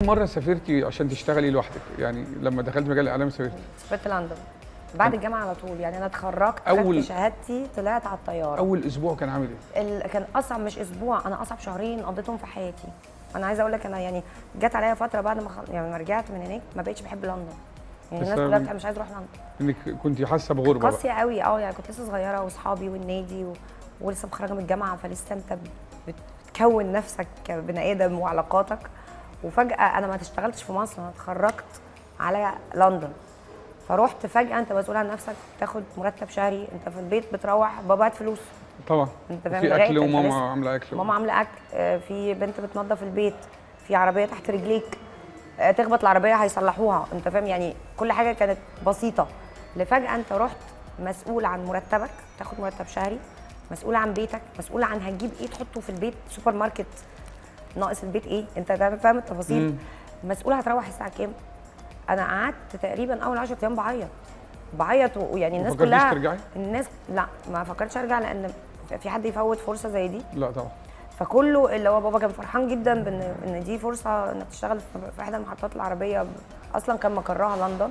مره سافرتي عشان تشتغلي لوحدك يعني لما دخلت مجال الاعلام سافرتي سافرت لندن بعد الجامعه على طول يعني انا اتخرجت أول- خدت شهادتي طلعت على الطياره اول اسبوع كان عامل ايه ال... كان اصعب مش اسبوع انا اصعب شهرين قضيتهم في حياتي انا عايزه اقول لك انا يعني جت عليا فتره بعد ما خل... يعني لما رجعت من هناك ما بقتش بحب لندن يعني الناس بسبب كلها إيه؟ بتبقى مش عايزه اروح لندن انك كنت حاسه بغربه بقى قاسيه قوي اه يعني كنت لسه صغيره واصحابي والنادي و... ولسه متخرجه من الجامعه فلسه انت بت- بتكون نفسك كبني ادم وعلاقاتك وفجاه انا ما اشتغلتش في مصر انا اتخرجت على لندن فروحت فجاه انت مسؤول عن نفسك تاخد مرتب شهري انت في البيت بتروح بابا هات فلوس طبعا انت فاهم في لغاية اكل انت وماما لسه- عامله اكل ماما عامله اكل آه، في بنت بتنظف البيت في عربيه تحت رجليك آه، تخبط العربيه هيصلحوها انت فاهم يعني كل حاجه كانت بسيطه لفجاه انت رحت مسؤول عن مرتبك تاخد مرتب شهري مسؤول عن بيتك مسؤول عن هتجيب ايه تحطه في البيت سوبر ماركت ناقص البيت ايه انت فاهم التفاصيل مم. مسؤول هتروح الساعه كام انا قعدت تقريبا اول 10 ايام بعيط بعيط و- ويعني الناس فكرتيش كلها ترجعي؟ الناس لا ما فكرتش ارجع لان في حد يفوت فرصه زي دي لا طبعا فكله اللي هو بابا كان فرحان جدا بان ان دي فرصه انك تشتغل في في احدى المحطات العربيه اصلا كان مقرها لندن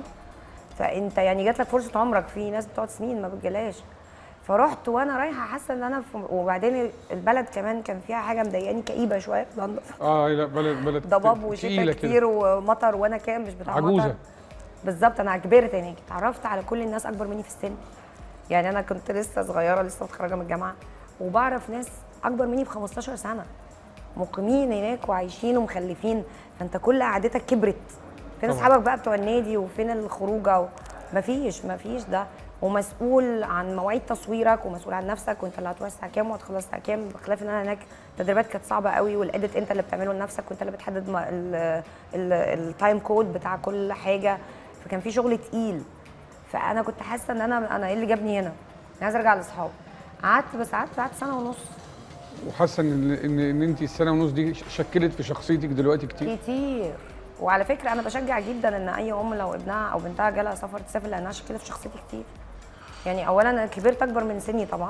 فانت يعني جات لك فرصه عمرك في ناس بتقعد سنين ما بتجيلهاش فرحت وانا رايحه حاسه ان انا في وبعدين البلد كمان كان فيها حاجه مضايقاني كئيبه شويه في لندن اه لا بلد بلد ضباب تقيلة وشتاء كده. كتير ومطر وانا كام مش بتاع عجوزة. مطر بالظبط انا كبرت هناك اتعرفت على كل الناس اكبر مني في السن يعني انا كنت لسه صغيره لسه متخرجه من الجامعه وبعرف ناس اكبر مني ب 15 سنه مقيمين هناك وعايشين ومخلفين فانت كل قعدتك كبرت فين طبعا. اصحابك بقى بتوع النادي وفين الخروجه و... مفيش مفيش ده ومسؤول عن مواعيد تصويرك ومسؤول عن نفسك وانت اللي هتروح الساعه كام وهتخلص الساعه كام بخلاف ان انا هناك التدريبات كانت صعبه قوي والاديت انت اللي بتعمله لنفسك وانت اللي بتحدد ما- ال- ال- التايم كود بتاع كل حاجه فكان في شغل تقيل فانا كنت حاسه ان انا انا ايه اللي جابني هنا انا عايزه ارجع لاصحابي قعدت بس قعدت قعدت سنه ونص وحاسه ان ان ان انت السنه ونص دي شكلت في شخصيتك دلوقتي كتير كتير وعلى فكره انا بشجع جدا ان اي ام لو ابنها او بنتها جالها سفر تسافر لانها شكلت في شخصيتي كتير يعني اولا انا كبرت اكبر من سني طبعا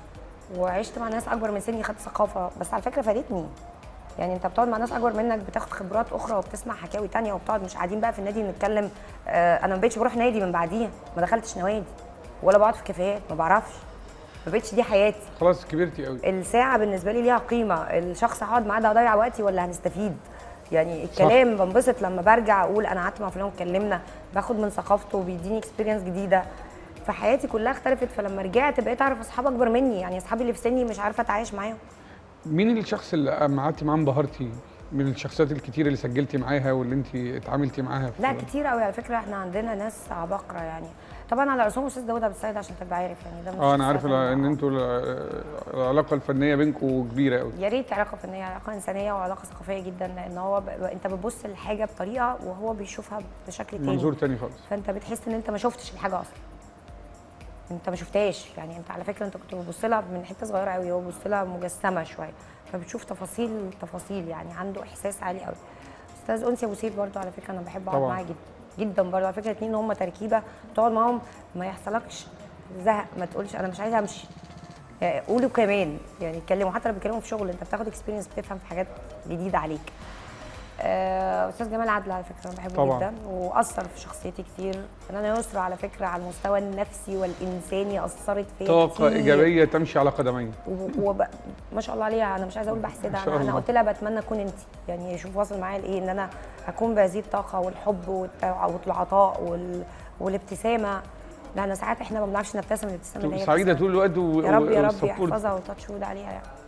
وعشت مع ناس اكبر من سني خدت ثقافه بس على فكره فادتني يعني انت بتقعد مع ناس اكبر منك بتاخد خبرات اخرى وبتسمع حكاوي تانية وبتقعد مش قاعدين بقى في النادي بنتكلم آه انا ما بقتش بروح نادي من بعديها ما دخلتش نوادي ولا بقعد في كافيهات ما بعرفش ما بقتش دي حياتي خلاص كبرتي قوي الساعة بالنسبة لي ليها قيمة، الشخص هقعد معاه ده هضيع وقتي ولا هنستفيد؟ يعني الكلام بنبسط لما برجع اقول انا قعدت مع فلان واتكلمنا باخد من ثقافته وبيديني اكسبيرينس جديدة فحياتي كلها اختلفت فلما رجعت بقيت اعرف اصحاب اكبر مني يعني اصحابي اللي في سني مش عارفة اتعايش معاهم مين الشخص اللي اما قعدتي معاه انبهرتي من الشخصيات الكتير اللي سجلتي معاها واللي انت اتعاملتي معاها في لا كتير قوي على فكرة احنا عندنا ناس عباقرة يعني طبعا على رسوم استاذ داوود عبد السيد عشان تبقى عارف يعني ده مش اه انا عارف شخصية ان تانية. انتوا ال- العلاقه الفنيه بينكم كبيره قوي يا ريت علاقه فنيه علاقه انسانيه وعلاقه ثقافيه جدا لان هو ب... انت بتبص للحاجه بطريقه وهو بيشوفها بشكل تاني منظور تاني خالص فانت بتحس ان انت ما شفتش الحاجه اصلا انت ما شفتهاش يعني انت على فكره انت كنت بتبص لها من حته صغيره قوي هو بيبص لها مجسمه شويه فبتشوف تفاصيل تفاصيل يعني عنده احساس عالي قوي استاذ انسي ابو سيف برضو على فكره انا بحب اقعد طبعاً. معاه جدا جدا برضو على فكره اتنين هم تركيبه تقعد معاهم ما يحصلكش زهق ما تقولش انا مش عايزه امشي يعني قولوا كمان يعني اتكلموا حتى لو بيتكلموا في شغل انت بتاخد اكسبيرينس بتفهم في حاجات جديده عليك آه، استاذ جمال عدل على فكره انا بحبه طبعاً. جدا واثر في شخصيتي كتير فنانه يسرا على فكره على المستوى النفسي والانساني اثرت فيا طاقه كتير. ايجابيه تمشي على قدمين وب... ما شاء الله عليها انا مش عايزه اقول بحسدها ما شاء انا, أنا الله. قلت لها بتمنى اكون انت يعني شوف واصل معايا لايه ان انا اكون بهذه الطاقه والحب والت- والعطاء وال... والابتسامه لا انا ساعات احنا ما بنعرفش نبتسم الابتسامه اللي هي سعيده بتبتسم. طول الوقت و... يا رب يا رب والسبورت. يحفظها وتاتش وود عليها يعني